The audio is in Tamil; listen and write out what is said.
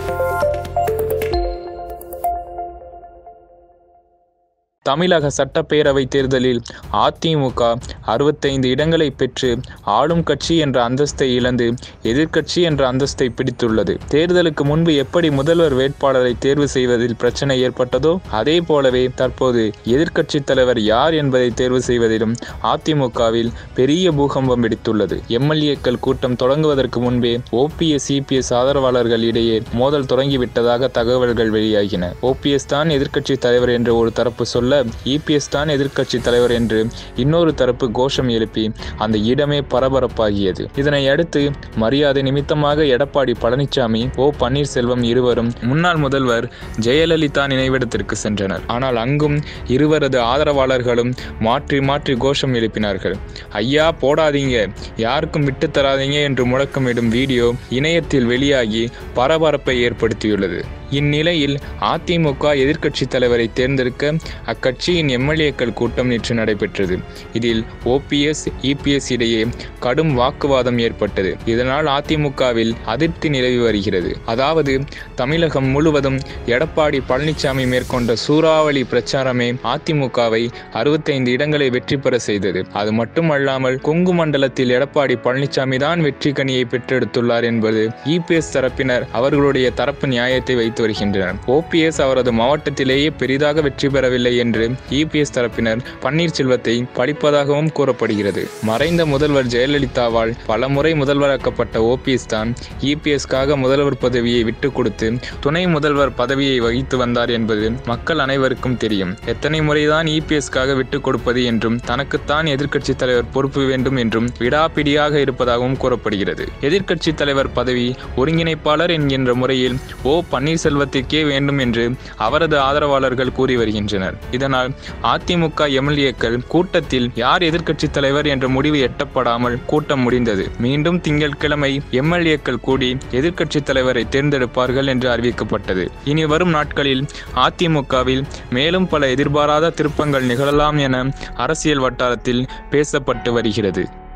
தமிழக சட்டப்பேரவை தேர்தலில் அதிமுக அறுபத்தைந்து இடங்களை பெற்று ஆளும் கட்சி என்ற அந்தஸ்தை இழந்து எதிர்க்கட்சி என்ற அந்தஸ்தை பிடித்துள்ளது தேர்தலுக்கு முன்பு எப்படி முதல்வர் வேட்பாளரை தேர்வு செய்வதில் பிரச்சனை ஏற்பட்டதோ அதே போலவே தற்போது எதிர்க்கட்சி தலைவர் யார் என்பதை தேர்வு செய்வதிலும் அதிமுகவில் பெரிய பூகம்பம் வெடித்துள்ளது எம்எல்ஏக்கள் கூட்டம் தொடங்குவதற்கு முன்பே ஓபிஎஸ் சிபிஎஸ் ஆதரவாளர்கள் இடையே மோதல் தொடங்கிவிட்டதாக தகவல்கள் வெளியாகின ஓபிஎஸ் தான் எதிர்க்கட்சி தலைவர் என்று ஒரு தரப்பு சொல்ல இபிஎஸ் தான் எதிர்க்கட்சி தலைவர் என்று இன்னொரு தரப்பு கோஷம் எழுப்பி அந்த இடமே பரபரப்பாகியது இதனை அடுத்து மரியாதை நிமித்தமாக எடப்பாடி பழனிசாமி ஓ பன்னீர்செல்வம் இருவரும் முன்னாள் முதல்வர் ஜெயலலிதா நினைவிடத்திற்கு சென்றனர் ஆனால் அங்கும் இருவரது ஆதரவாளர்களும் மாற்றி மாற்றி கோஷம் எழுப்பினார்கள் ஐயா போடாதீங்க யாருக்கும் விட்டு தராதீங்க என்று முழக்கமிடும் வீடியோ இணையத்தில் வெளியாகி பரபரப்பை ஏற்படுத்தியுள்ளது இந்நிலையில் அதிமுக எதிர்க்கட்சி தலைவரை தேர்ந்தெடுக்க அக்கட்சியின் எம்எல்ஏக்கள் கூட்டம் நேற்று நடைபெற்றது இதில் ஓபிஎஸ் இபிஎஸ் இடையே கடும் வாக்குவாதம் ஏற்பட்டது இதனால் அதிமுகவில் அதிருப்தி நிலவி வருகிறது அதாவது தமிழகம் முழுவதும் எடப்பாடி பழனிசாமி மேற்கொண்ட சூறாவளி பிரச்சாரமே அதிமுகவை அறுபத்தைந்து இடங்களை வெற்றி பெற செய்தது அது மட்டுமல்லாமல் கொங்கு மண்டலத்தில் எடப்பாடி பழனிசாமி தான் வெற்றி கனியை பெற்றெடுத்துள்ளார் என்பது இபிஎஸ் தரப்பினர் அவர்களுடைய தரப்பு நியாயத்தை வைத்து வருகின்றனர் ஓபிஎஸ் அவரது மாவட்டத்திலேயே பெரிதாக வெற்றி பெறவில்லை என்று இபிஎஸ் தரப்பினர் பன்னீர்செல்வத்தை படிப்பதாகவும் கூறப்படுகிறது மறைந்த முதல்வர் ஜெயலலிதாவால் பலமுறை முதல்வராக்கப்பட்ட ஓபிஎஸ் தான் இபிஎஸ்காக முதல்வர் பதவியை விட்டுக் கொடுத்து துணை முதல்வர் பதவியை வகித்து வந்தார் என்பது மக்கள் அனைவருக்கும் தெரியும் எத்தனை முறைதான் இபிஎஸ்காக விட்டுக் கொடுப்பது என்றும் தனக்குத்தான் எதிர்க்கட்சி தலைவர் பொறுப்பு வேண்டும் என்றும் விடாப்பிடியாக இருப்பதாகவும் கூறப்படுகிறது எதிர்க்கட்சி தலைவர் பதவி ஒருங்கிணைப்பாளர் என்கின்ற முறையில் ஓ பன்னீர்செல்வத்திற்கே வேண்டும் என்று அவரது ஆதரவாளர்கள் கூறி வருகின்றனர் இதனால் அதிமுக எம்எல்ஏக்கள் கூட்டத்தில் யார் எதிர்க்கட்சி தலைவர் என்ற முடிவு எட்டப்படாமல் கூட்டம் முடிந்தது மீண்டும் திங்கட்கிழமை எம்எல்ஏக்கள் கூடி எதிர்க்கட்சி தலைவரை தேர்ந்தெடுப்பார்கள் என்று அறிவிக்கப்பட்டது இனி வரும் நாட்களில் அதிமுகவில் மேலும் பல எதிர்பாராத திருப்பங்கள் நிகழலாம் என அரசியல் வட்டாரத்தில் பேசப்பட்டு வருகிறது